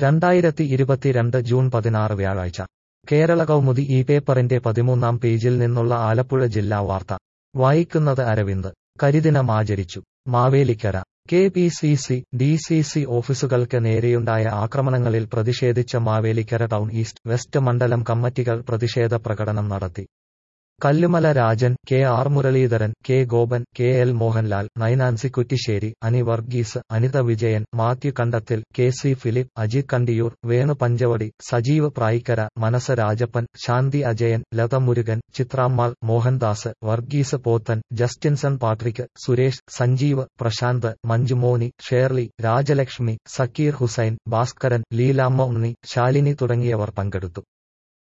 രണ്ടായിരത്തി ഇരുപത്തിരണ്ട് ജൂൺ പതിനാറ് വ്യാഴാഴ്ച കേരള കൗമുദി ഈ പേപ്പറിന്റെ പതിമൂന്നാം പേജിൽ നിന്നുള്ള ആലപ്പുഴ ജില്ലാ വാർത്ത വായിക്കുന്നത് അരവിന്ദ് കരിദിനം ആചരിച്ചു Mavelikkara K P C C D C C ഓഫീസുകൾക്ക് നേരെയുണ്ടായ ആക്രമണങ്ങളിൽ പ്രതിഷേധിച്ച മാവേലിക്കര ടൗൺ ഈസ്റ്റ് വെസ്റ്റ് മണ്ഡലം കമ്മിറ്റികൾ പ്രതിഷേധ പ്രകടനം നടത്തി Kallumala Rajan K R Muraleedharan K Gopan K L Mohanlal Nainancy Kuttissery Ani Varghese Anitha Vijayan Mathew Kandathil K C Philip Ajith Kandiyoor Venu Panchavadi Sajeev Prayikkara Manasa Rajappan Santhi Ajayan Latha Murukan Chithrammal Mohandas Varghese Pothan Justinson Patrick Suresh Sanjeev Prasanth Manjumoni Shirley Rajalakshmi Zakir Hussain Bhaskaran Leelamma Unni Shalini തുടങ്ങിയവർ പങ്കെടുത്തു